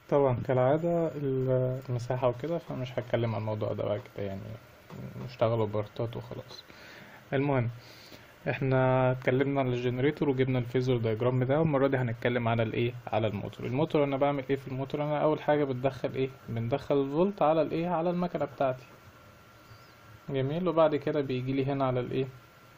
طبعا كالعادة ال- المساحة وكده فمش هتكلم عن الموضوع ده بقى كده يعني نشتغلوا بارتات وخلاص المهم احنا اتكلمنا عن الجنريتور وجبنا الفيزور دايجرام بتاعه المرة دي هنتكلم على الايه على الموتور الموتور انا بعمل ايه في الموتور انا اول حاجة بتدخل ايه بندخل الفولت على الايه على المكنة بتاعتي جميل وبعد كده بيجي لي هنا على الايه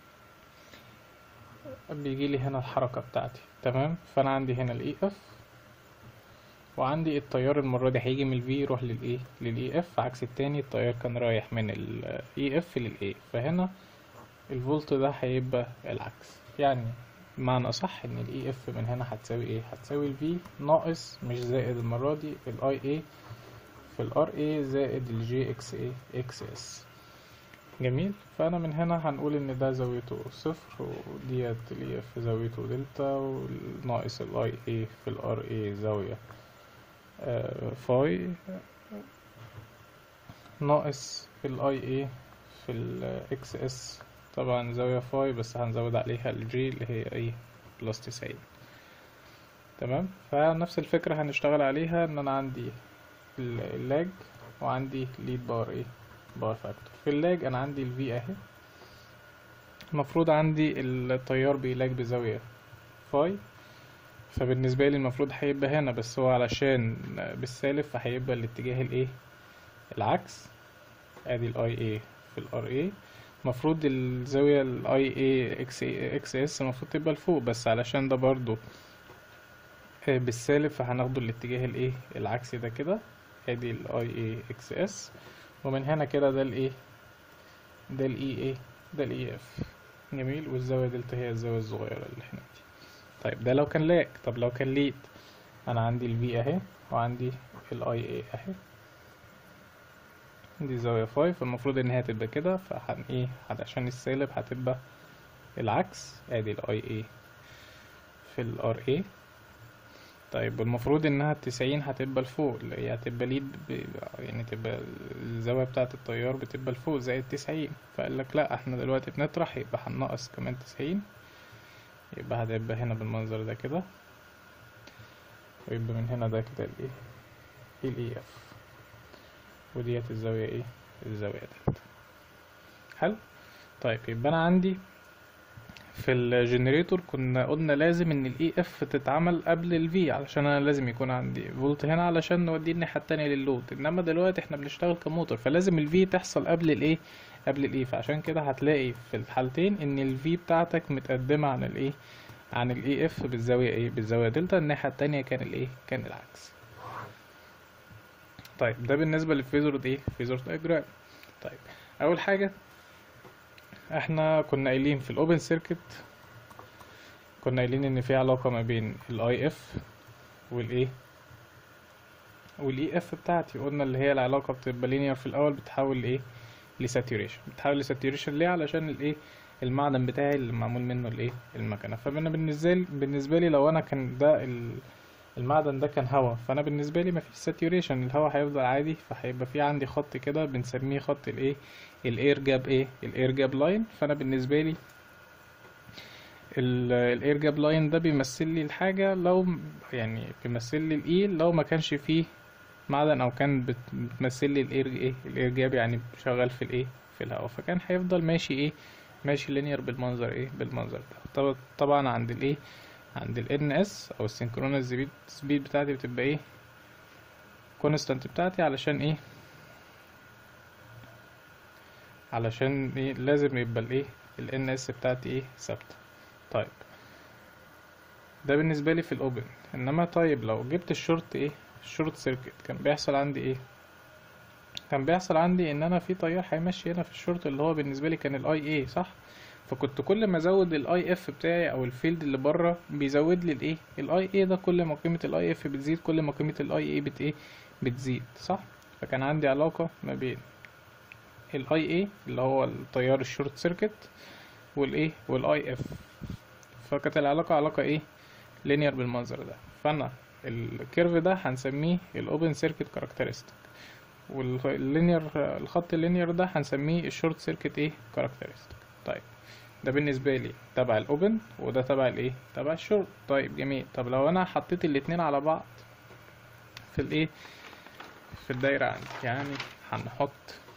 بيجي لي هنا الحركة بتاعتي تمام فانا عندي هنا الاي اف وعندي التيار المرة دي هيجي من الفي يروح للايه للاي اف عكس التاني التيار كان رايح من الاي اف للاي فهنا الفولت ده هيبقى العكس يعني بمعنى اصح ان الاي اف من هنا هتساوي ايه هتساوي الفي ناقص مش زائد المرة دي الاي اي في الار اي زائد الجي اكس اي اكس اس جميل فانا من هنا هنقول ان ده زاويته صفر وديت الاي اف زاويته دلتا وناقص الاي اي في الار اي زاوية آه، فاي ناقص الاي اي في الاكس اس طبعا زاوية فاي بس هنزود عليها الجي اللي هي ايه بلس تسعين تمام فنفس الفكرة هنشتغل عليها ان انا عندي ال- اللاج وعندي ليد باور ايه باور فاكتور في اللاج انا عندي الفي اهي المفروض عندي التيار بيلاج بزاوية فاي فبالنسبة لي المفروض هيبقى هنا بس هو علشان بالسالب فهيبقى الاتجاه الايه العكس ادي الاي اي في الار اي المفروض الزاوية الاي اي اكس اكس اس المفروض تبقى لفوق بس علشان ده برضو آه، بالسالب فهناخده الاتجاه الايه العكسي ده كده ادي الاي اي اكس اس ومن هنا كده ده الايه ده الاي ايه ده الاي اف جميل والزاوية دلتا هي الزاوية الصغيرة اللي هنا دي طيب ده لو كان لاج طب لو كان ليد انا عندي الفي اهي وعندي الاي اي اهي دي زاوية فاي فالمفروض ان هي تبقى كده فهن ايه علشان السالب هتبقى العكس ادي الاي اي في الار اي طيب المفروض انها التسعين هتبقى لفوق اللي هي هتبقى ليد ب... يعني تبقى الزاوية بتاعة التيار بتبقى لفوق زائد تسعين فقال لك لا احنا دلوقتي بنطرح يبقى هننقص كمان تسعين يبقى هتبقى هنا بالمنظر ده كده ويبقى من هنا ده كده الايه الاي اف وديت الزاوية ايه الزاوية ديت حلو طيب يبقى انا عندي في الجنريتور كنا قلنا لازم ان الاي اف تتعمل قبل الفي علشان انا لازم يكون عندي فولت هنا علشان نوديه الناحية التانية لللود انما دلوقتي احنا بنشتغل كموتور فلازم الفي تحصل قبل الايه قبل الاي فعشان كده هتلاقي في الحالتين ان الفي بتاعتك متقدمة عن الايه عن الاي اف بالزاوية ايه بالزاوية دلتا الناحية التانية كان الايه كان العكس طيب ده بالنسبة للفيزور ايه فيزور دايجرام طيب اول حاجة احنا كنا قايلين في الاوبن سيركت كنا قايلين ان في علاقة ما بين الاي اف والايه والاي اف بتاعتي قلنا اللي هي العلاقة بتبقى لينير في الاول بتحول لايه لساتوريشن بتحول لساتوريشن ليه علشان الايه المعدن بتاعي اللي معمول منه الايه المكنه فانا بالنسبه لي بالنسبه لي لو انا كان ده ال- المعدن ده كان هوا فانا بالنسبه لي مفيش ساتوريشن الهوا هيفضل عادي فهيبقى في عندي خط كده بنسميه خط الايه الاير جاب ايه الاير جاب لاين فانا بالنسبه لي الاير جاب لاين ده بيمثل لي الحاجه لو يعني بيمثل لي الاي لو ما كانش فيه معدن او كان بت- بتمثل لي الاير ايه الاير جاب يعني شغال في الايه في الهواء فكان هيفضل ماشي ايه ماشي لينير بالمنظر ايه بالمنظر ده طب- طبعا عند الايه عند ال NS او السynchronous سبيد سبيد بتاعتي بتبقى ايه كونستانت بتاعتي علشان ايه علشان ايه لازم يبقى الايه ال NS بتاعتي ايه ثابته طيب ده بالنسبه لي في الاوبن انما طيب لو جبت الشورت ايه الشورت سيركت كان بيحصل عندي ايه كان بيحصل عندي ان انا في تيار هيمشي هنا في الشورت اللي هو بالنسبه لي كان الاي اي صح فكنت كل ما ازود الاي اف بتاعي او الفيلد اللي بره بيزود لي الايه الاي اي ده كل ما قيمه الاي اف بتزيد كل ما قيمه الاي اي بت ايه بتزيد صح فكان عندي علاقه ما بين الاي اي اللي هو التيار الشورت سيركت والايه والاي اف فكانت العلاقه علاقه ايه لينير بالمنظر ده فانا الكيرف ده هنسميه الاوبن سيركت كاركترستيك واللينير الخط اللينير ده هنسميه الشورت سيركت ايه كاركترستيك طيب ده بالنسبه لي تبع الاوبن وده تبع الايه تبع الشورت طيب جميل طب لو انا حطيت الاتنين على بعض في الايه في الدايرة عندي يعني هنحط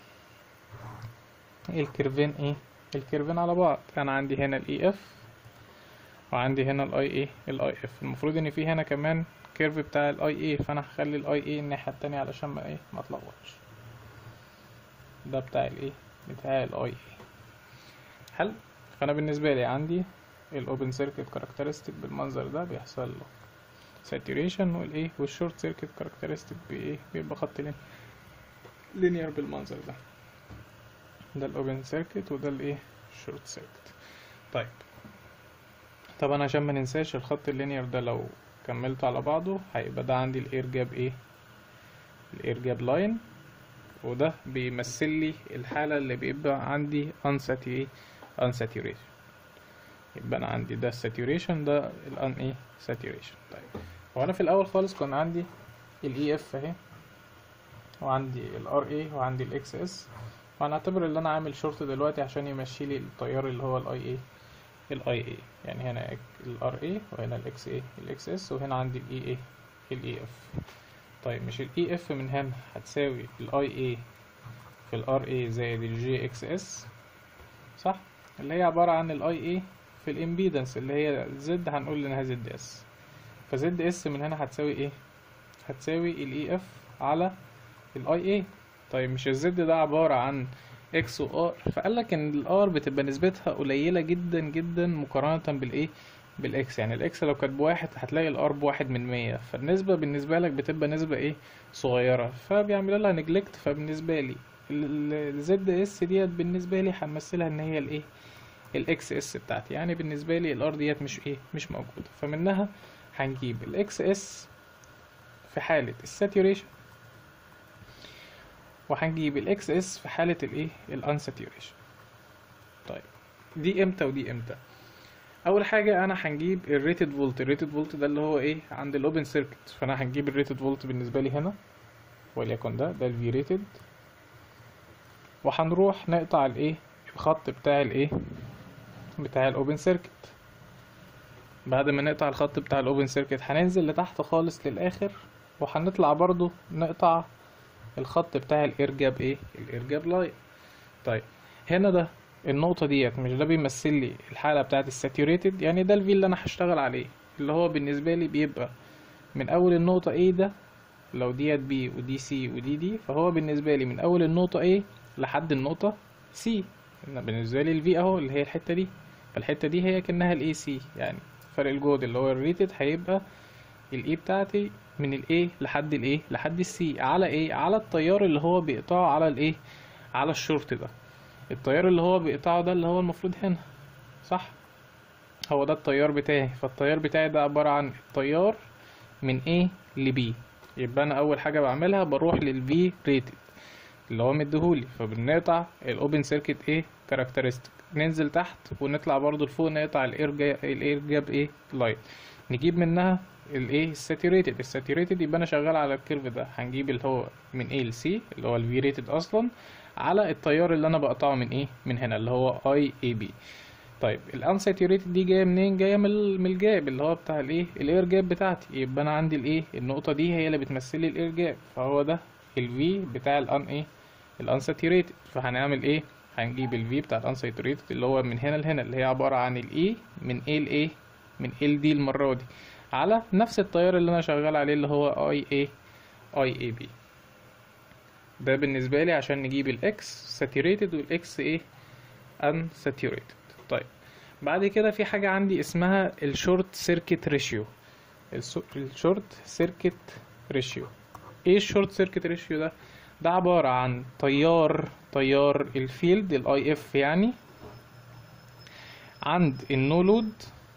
الكيرفين ايه الكيرفين على بعض انا عندي هنا الاي اف وعندي هنا الاي ايه الاي اف المفروض ان في هنا كمان كيرف بتاع الاي ايه فانا هخلي الاي ايه الناحية التانية علشان ما ايه ما اتلخبطش ده بتاع الايه بتاع الاي ايه حلو فانا بالنسبة لي عندي الاوبن سيركت كاركترستيك بالمنظر ده بيحصل له ساتوريشن والايه والشورت سيركت كاركترستيك بايه بيبقى خط لين لينير بالمنظر ده ده الاوبن سيركت وده الايه الشورت سيركت طيب طبعا عشان ما ننساش الخط اللينير ده لو كملته على بعضه هيبقى ده عندي الاير جاب ايه الاير جاب لاين وده بيمثل لي الحالة اللي بيبقى عندي unsaturation unsaturation يبقى انا عندي ده saturation ده الان ايه saturation طيب هو انا في الاول خالص كان عندي الاي اف اهي وعندي الار اي وعندي الاكس اس وهنعتبر ان انا عامل شورت دلوقتي عشان يمشي لي التيار اللي هو الاي اي الاي اي يعني هنا الار اي وهنا الاكس اي الاكس اس وهنا عندي الاي اي الاي اف طيب مش الاي اف من هنا هتساوي الاي اي في الار اي زائد الجي اكس اس صح اللي هي عبارة عن الاي اي في الامبيدنس اللي هي زد هنقول انها زد اس فزد اس من هنا هتساوي ايه هتساوي الاي اف على الاي اي طيب مش الزد ده عبارة عن اكس وار فقال لك ان الار بتبقى نسبتها قليلة جدا جدا مقارنة بالايه بالاكس يعني الاكس لو كانت بواحد هتلاقي الار بواحد من مية فالنسبة بالنسبة لك بتبقى نسبة ايه صغيرة فبيعملوا لها نجلكت فبالنسبة لي الزد اس ديت بالنسبة لي هنمثلها ان هي الايه الاكس اس بتاعتي يعني بالنسبة لي الار ديت مش ايه مش موجودة فمنها هنجيب الاكس اس في حالة الساتوريشن وهنجيب الاكس اس في حالة الايه الانساتوريشن طيب دي امتى ودي امتى اول حاجة انا هنجيب الريتد فولت الريتد فولت ده اللي هو ايه عند الاوبن سيركت فانا هنجيب الريتد فولت بالنسبة لي هنا وليكن ده ده الفي ريتد وهنروح نقطع الايه الخط بتاع الايه بتاع الاوبن سيركت بعد ما نقطع الخط بتاع الاوبن سيركت هننزل لتحت خالص للاخر وهنطلع برضو نقطع الخط بتاع الايرجاب ايه الايرجاب لاين طيب هنا ده النقطة ديت مش ده بيمثل لي الحالة بتاعت الساتوريتد يعني ده الفي اللي انا هشتغل عليه اللي هو بالنسبة لي بيبقى من اول النقطة A ده لو ديت B ودي C ودي دي فهو بالنسبة لي من اول النقطة A لحد النقطة C بالنسبة لي الفي اهو اللي هي الحتة دي فالحتة دي هي كأنها الاي سي يعني فرق الجهد اللي هو الريتد هيبقى الاي بتاعتي من الاي لحد الايه لحد السي على ايه على التيار اللي هو بيقطعه على الايه على الشورت ده التيار اللي هو بيقطعه ده اللي هو المفروض هنا صح هو ده التيار بتاعي فالتيار بتاعي ده عبارة عن التيار من A ل B يبقى انا اول حاجة بعملها بروح لل V rated اللي هو مديهولي فبنقطع الاوبن سيركت ايه كاركترستيك ننزل تحت ونطلع برضو لفوق نقطع الاير جاب الاير جاب ايه لاين نجيب منها الايه الساتوريتد الساتوريتد يبقى انا شغال على الكيرف ده هنجيب اللي هو من A ل C اللي هو الفي ريتد اصلا على التيار اللي انا بقطعه من ايه من هنا اللي هو اي اي بي طيب الانساتوريتد دي جايه منين جايه من من الجاب اللي هو بتاع الايه الاير جاب بتاعتي يبقى انا عندي الايه النقطه دي هي اللي بتمثل لي الاير جاب فهو ده الفي بتاع الان ايه الانساتوريتد فهنعمل ايه هنجيب الفي بتاع الانساتوريتد اللي هو من هنا لهنا اللي هي عباره عن الاي من A ل A من A ل D المره دي على نفس التيار اللي انا شغال عليه اللي هو اي اي اي اي بي ده بالنسبه لي عشان نجيب الاكس ساتوريتد والاكس ايه ان ساتوريتد طيب بعد كده في حاجه عندي اسمها الشورت سيركت ريشيو الشورت سيركت ريشيو ايه الشورت سيركت ريشيو ده ده عباره عن تيار تيار الفيلد الاي اف يعني عند النو لود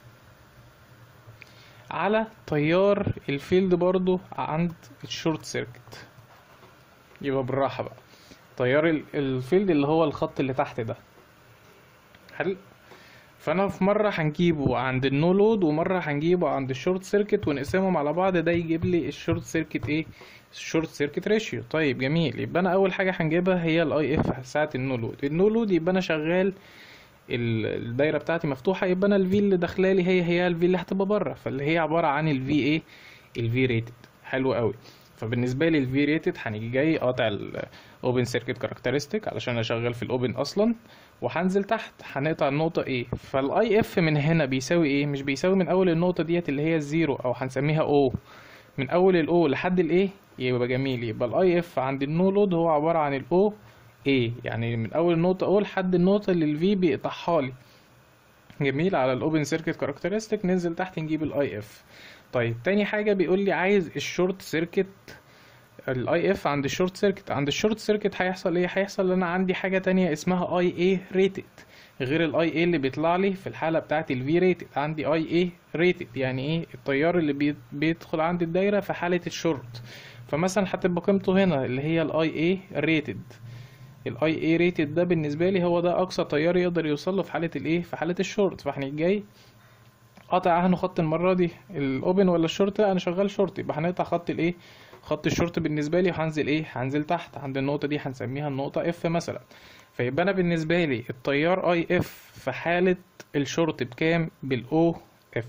على تيار الفيلد برضو عند الشورت سيركت يبقى بالراحة بقى تيار الفيلد اللي هو الخط اللي تحت ده حلو فانا في مرة هنجيبه عند النو لود ومرة هنجيبه عند الشورت سيركت ونقسمهم على بعض ده يجيب لي الشورت سيركت ايه الشورت سيركت ريشيو طيب جميل يبقى انا اول حاجة هنجيبها هي الاي اف ساعة النو لود النو لود يبقى انا شغال الدايره بتاعتي مفتوحه يبقى انا الفي اللي داخله لي هي هي الفي اللي هتبقى بره فاللي هي عباره عن الفي ايه الفي ريتد حلو قوي فبالنسبه لي الفي ريتد هنيجي جاي قاطع الاوبن سيركت كاركترستيك علشان انا شغال في الاوبن اصلا وهنزل تحت هنقطع النقطه ايه فالاي اف من هنا بيساوي ايه مش بيساوي من اول النقطه ديت اللي هي الزيرو او هنسميها او من اول الاو لحد الايه يبقى جميل يبقى الاي اف عند النو لود هو عباره عن الاو ايه يعني من اول النقطه او لحد النقطه اللي الفي بيقطعها لي جميل على الاوبن سيركت كاركترستيك ننزل تحت نجيب الاي اف طيب تاني حاجه بيقول لي عايز الشورت سيركت الاي اف عند الشورت سيركت عند الشورت سيركت هيحصل ايه هيحصل ان انا عندي حاجه تانية اسمها اي اي ريتد غير الاي اي اللي بيطلع لي في الحاله بتاعه الفي ريتد عندي اي اي ريتد يعني ايه التيار اللي بي- بيدخل عند الدايره في حاله الشورت فمثلا هتبقى قيمته هنا اللي هي الاي اي ريتد الاي اي ريتد ده بالنسبه لي هو ده اقصى تيار يقدر يوصل له في حاله الايه في حاله الشورت فاحنا جاي قاطع عنه خط المره دي الاوبن ولا الشورت لا انا شغال شورت يبقى هنقطع خط الايه خط الشورت بالنسبه لي وهنزل ايه هنزل تحت عند النقطه دي هنسميها النقطه اف مثلا فيبقى انا بالنسبه لي التيار اي اف في حاله الشورت بكام بالاو اف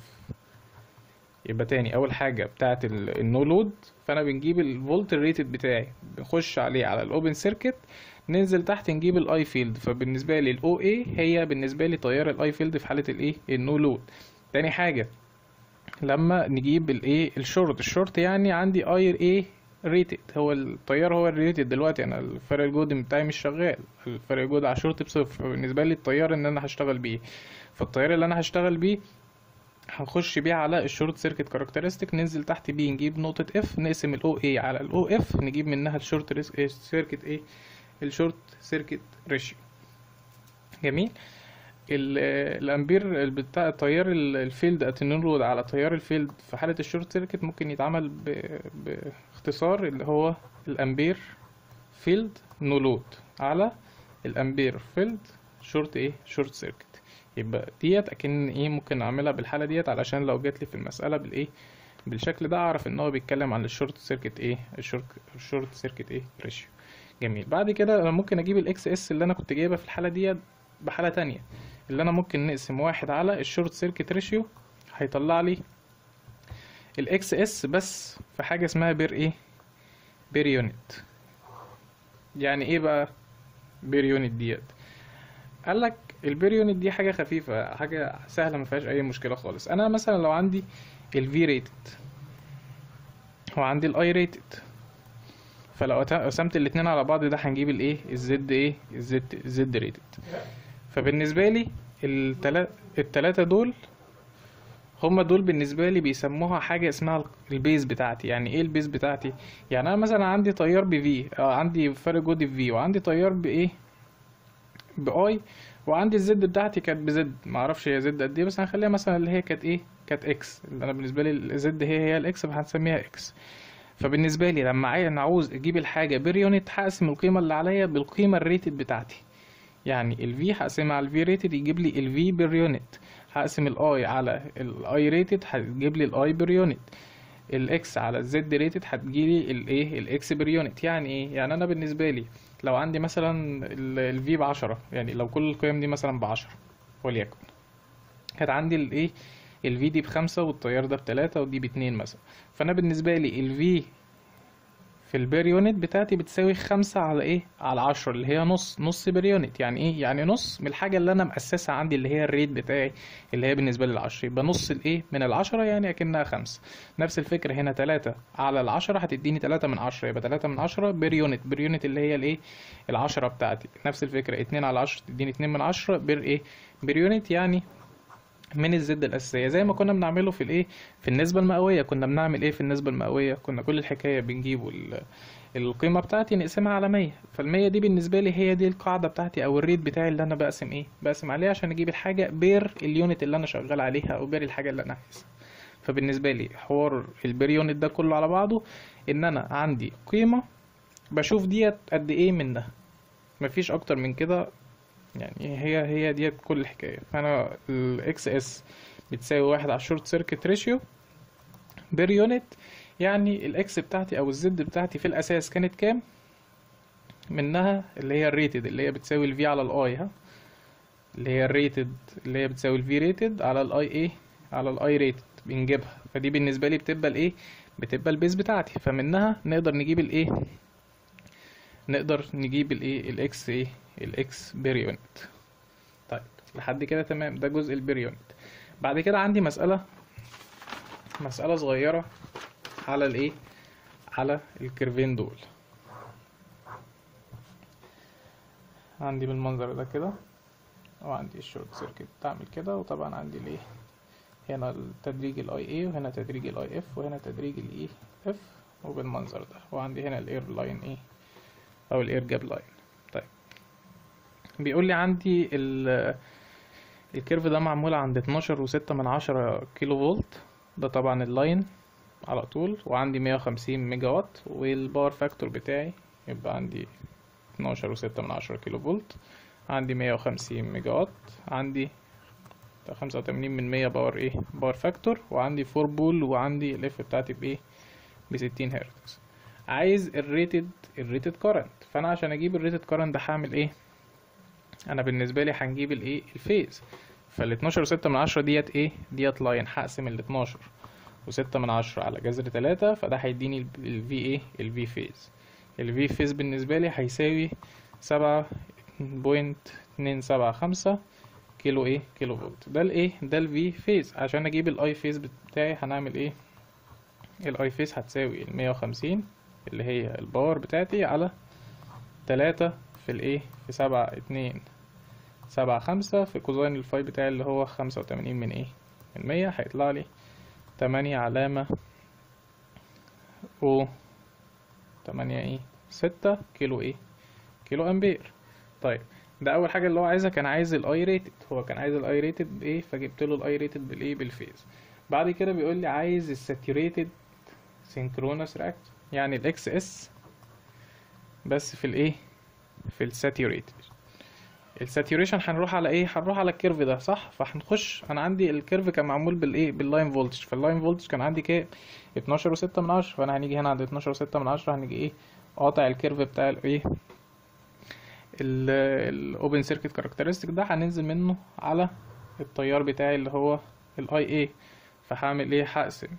يبقى تاني اول حاجه بتاعه ال- النو لود فانا بنجيب الفولت ريتد بتاعي بنخش عليه على الاوبن سيركت ننزل تحت نجيب الاي فيلد فبالنسبه لي الاو اي هي بالنسبه لي تيار الاي فيلد في حاله الايه النو لود تاني حاجه لما نجيب الايه الشورت الشورت يعني عندي اي ايه ريتد هو التيار هو الريتد دلوقتي انا الفرق الجهد بتاعي مش شغال الفرق الجهد على الشورت بصفر فبالنسبه لي التيار ان انا هشتغل بيه فالتيار اللي انا هشتغل بيه هنخش بيه على الشورت سيركت كاركترستيك ننزل تحت بيه نجيب نقطة اف نقسم الاو اي على الاو اف نجيب منها الشورت سيركت ايه الشورت سيركت ريشيو جميل ال- الامبير بتاع تيار ال- الفيلد اتنين رود على تيار الفيلد في حالة الشورت سيركت ممكن يتعمل ب- باختصار اللي هو الامبير فيلد نو لود على الامبير فيلد شورت ايه شورت سيركت يبقى ديت اكن ايه ممكن اعملها بالحالة ديت علشان لو جات لي في المسألة بالايه بالشكل ده اعرف ان هو بيتكلم عن الشورت سيركت ايه الشورت الشورت سيركت ايه ريشيو جميل بعد كده انا ممكن اجيب الاكس اس اللي انا كنت جايبها في الحالة ديت بحالة تانية اللي انا ممكن نقسم واحد على الشورت سيركت ريشيو هيطلع لي الاكس اس بس في حاجة اسمها بير ايه بير يونت يعني ايه بقى بير يونت ديت قال لك البير يونت دي حاجة خفيفة حاجة سهلة ما فيهاش اي مشكلة خالص انا مثلا لو عندي الفي ريتد وعندي الاي ريتد فلو قت- قسمت الاتنين على بعض ده هنجيب الايه الزد ايه الزد الزد ريتد فبالنسبة لي التلا... التلاتة دول هما دول بالنسبة لي بيسموها حاجة اسمها البيز بتاعتي يعني ايه البيز بتاعتي يعني انا مثلا عندي تيار بفي اه عندي فرق جهد في في وعندي تيار بايه باي وعندي الزد بتاعتي كانت بزد معرفش هي زد قد ايه بس هنخليها مثلا اللي هي كانت ايه كانت اكس اللي انا بالنسبة لي الزد هي هي الاكس فهنسميها اكس فبالنسبة لي لما عاي- انا عاوز اجيب الحاجة بير يونت هقسم القيمة اللي عليا بالقيمة الريتد بتاعتي يعني ال V هقسمها على ال V rated يجيب لي ال V بير يونت هقسم ال I على ال I rated هتجيب لي ال I بير يونت ال X على ال Z rated هتجيلي ال ايه ال X بير يونت يعني ايه يعني انا بالنسبة لي لو عندي مثلا ال ال V بعشرة يعني لو كل القيم دي مثلا بعشرة وليكن كانت عندي ال ايه ال V دي بخمسة والتيار ده بتلاتة ودي باتنين مثلا فانا بالنسبة لي ال V في البير يونت بتاعتي بتساوي خمسة على ايه على عشرة اللي هي نص نص بير يونت يعني ايه يعني نص من الحاجة اللي انا مأسسها عندي اللي هي الريت بتاعي اللي هي بالنسبة لي العشرة يبقى نص الايه من العشرة يعني اكنها خمسة نفس الفكرة هنا تلاتة على العشرة هتديني تلاتة من عشرة يبقى تلاتة من عشرة بير يونت بير يونت اللي هي الايه العشرة بتاعتي نفس الفكرة اتنين على عشرة تديني اتنين من عشرة بير ايه بير يونت يعني من الزد الأساسية زي ما كنا بنعمله في الإيه في النسبة المئوية كنا بنعمل إيه في النسبة المئوية كنا كل الحكاية بنجيبه ال- القيمة بتاعتي نقسمها على مية فالمية دي بالنسبة لي هي دي القاعدة بتاعتي أو الريت بتاعي اللي أنا بقسم إيه بقسم عليه عشان أجيب الحاجة بير اليونت اللي أنا شغال عليها أو بير الحاجة اللي أنا عايزها فبالنسبة لي حوار البير يونت ده كله على بعضه إن أنا عندي قيمة بشوف ديت قد إيه منها مفيش أكتر من كده يعني هي هي ديت كل الحكاية فأنا الإكس إس بتساوي واحد على الشورت سيركت ريشيو بير يونت يعني الإكس بتاعتي أو الزد بتاعتي في الأساس كانت كام منها اللي هي الريتد اللي هي بتساوي الفي على الآي ها اللي هي الريتد اللي هي بتساوي الفي ريتد على الآي إيه على الآي ريتد بنجيبها فدي بالنسبة لي بتبقى الإيه بتبقى البيز بتاعتي فمنها نقدر نجيب الايه نقدر نجيب الايه الاكس ايه الاكس بير يونت طيب لحد كده تمام ده جزء البير يونت بعد كده عندي مسألة مسألة صغيرة على الايه على الكيرفين دول عندي بالمنظر ده كده وعندي الشورت سيركت بعمل كده وطبعا عندي الايه هنا التدريج الاي اي وهنا تدريج الاي اف وهنا تدريج الاي اف وبالمنظر ده وعندي هنا الاير لاين ايه او الاير جاب لاين طيب بيقول لي عندي ال الكيرف ده معمول عند اتناشر وستة من عشرة كيلو فولت ده طبعا اللاين على طول وعندي مية وخمسين ميجا وات والباور فاكتور بتاعي يبقى عندي اتناشر وستة من عشرة كيلو فولت عندي مية وخمسين ميجا وات عندي خمسة وتمانين من مية باور ايه باور فاكتور وعندي فور بول وعندي الاف بتاعتي بايه بستين هرتز عايز الريتد الريتد كارنت فانا عشان اجيب الريتد كارنت ده هعمل ايه انا بالنسبه لي هنجيب الايه الفيز فال 12 وستة من عشرة ديت ايه ديت لاين هقسم ال 12 وستة من عشرة على جذر تلاتة فده هيديني ال V ايه ال V فيز ال V فيز بالنسبة لي هيساوي سبعة بوينت اتنين سبعة خمسة كيلو ايه كيلو فولت ده الايه ده ال V فيز عشان اجيب الاي فيز بتاعي هنعمل ايه الاي فيز هتساوي المية وخمسين اللي هي الباور بتاعتي على تلاتة في الايه في سبعة اتنين سبعة خمسة في كوزين الفاي بتاعي اللي هو خمسة وتمانين من ايه من مية هيطلع لي تمانية علامة او تمانية ايه ستة كيلو ايه كيلو امبير طيب ده اول حاجة اللي هو عايزها كان عايز الاي ريتد هو كان عايز الاي ريتد بايه فجبت له الاي ريتد بالايه بالفيز بعد كده بيقول لي عايز الساتوريتد سينكرونس رياكت يعني الاكس اس بس في الايه في الساتوريتد الساتوريشن هنروح على ايه هنروح على الكيرف ده صح فهنخش انا عندي الكيرف كان معمول بالايه باللاين فولتج فاللاين فولتج كان عندي كام 12 وستة من عشرة فانا هنيجي هنا عند 12 وستة من عشرة هنيجي ايه قاطع الكيرف بتاع الايه الاوبن سيركت كاركترستيك ده هننزل منه على التيار بتاعي اللي هو الاي اي فهعمل ايه هقسم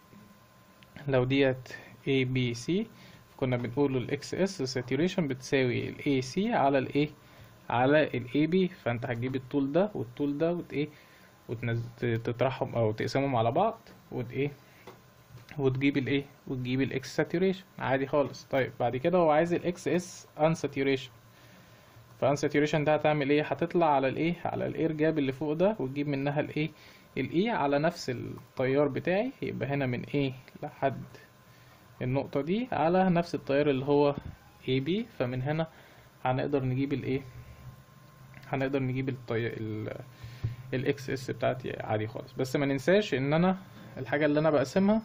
لو ديت A B C كنا بنقول الاكس اس ساتوريشن بتساوي الاي سي على الايه على الاي بي فانت هتجيب الطول ده والطول ده وت ايه وتنزل تطرحهم او تقسمهم على بعض وت ايه وتجيب الايه وتجيب الاكس ساتوريشن عادي خالص طيب بعد كده هو عايز الاكس اس ان ساتوريشن فان ساتوريشن ده هتعمل ايه هتطلع على الايه على الاير جاب اللي فوق ده وتجيب منها الايه الاي على نفس التيار بتاعي يبقى هنا من ايه لحد النقطة دي على نفس التيار اللي هو AB فمن هنا هنقدر نجيب الايه هنقدر نجيب الطي... ال الاكس اس بتاعتي عادي خالص بس ما ننساش ان انا الحاجة اللي انا بقسمها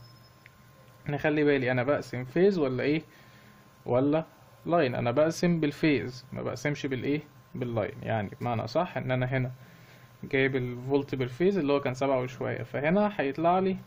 نخلي بالي انا بقسم فيز ولا ايه ولا لاين انا بقسم بالفيز ما بقسمش بالايه باللاين يعني بمعنى صح ان انا هنا جايب الفولت بالفيز اللي هو كان سبعة وشوية فهنا هيطلع لي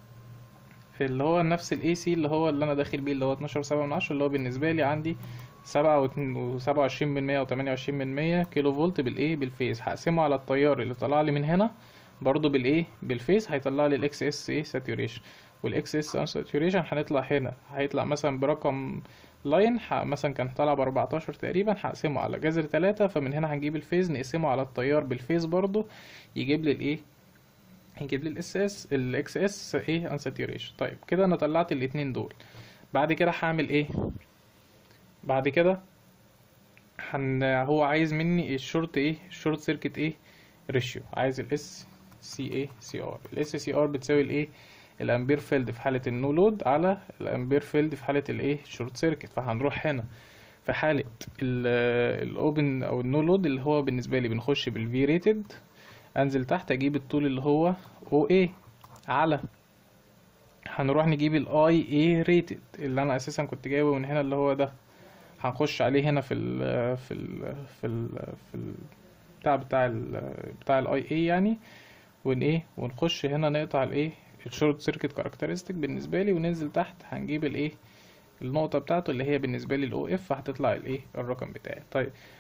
في اللي هو نفس الاي سي اللي هو اللي انا داخل بيه اللي هو 12 سبعة من عشرة اللي هو بالنسبة لي عندي سبعة وسبعة وعشرين من مية وتمانية وعشرين من مية كيلو فولت بالايه بالفيز هقسمه على التيار اللي طلع لي من هنا برضو بالايه بالفيز هيطلع لي الاكس اس ايه ساتوريشن والاكس اس ساتوريشن هنطلع هنا هيطلع مثلا برقم لاين مثلا كان طالع ب 14 تقريبا هقسمه على جذر تلاتة فمن هنا هنجيب الفيز نقسمه على التيار بالفيز برضو يجيب لي الايه يجيب لي الاس اس الاكس اس ايه انساتوريشن طيب كده انا طلعت الاتنين دول بعد كده هعمل ايه بعد كده هن هو عايز مني الشورت ايه الشورت سيركت ايه ريشيو عايز الاس سي اي سي ار الاس سي ار بتساوي الايه الامبير فيلد في حاله النو لود على الامبير فيلد في حاله الايه شورت سيركت فهنروح هنا في حاله الاوبن او النو لود اللي هو بالنسبه لي بنخش بالفي ريتد انزل تحت اجيب الطول اللي هو او اي على هنروح نجيب الاي اي ريتد اللي انا اساسا كنت جايبه من هنا اللي هو ده هنخش عليه هنا في ال في ال في ال في ال بتاع بتاع ال بتاع الاي اي يعني ون ايه ونخش هنا نقطع الايه الشورت سيركت كاركترستيك بالنسبه لي وننزل تحت هنجيب الايه النقطه بتاعته اللي هي بالنسبه لي الاو اف هتطلع الايه الرقم بتاعي طيب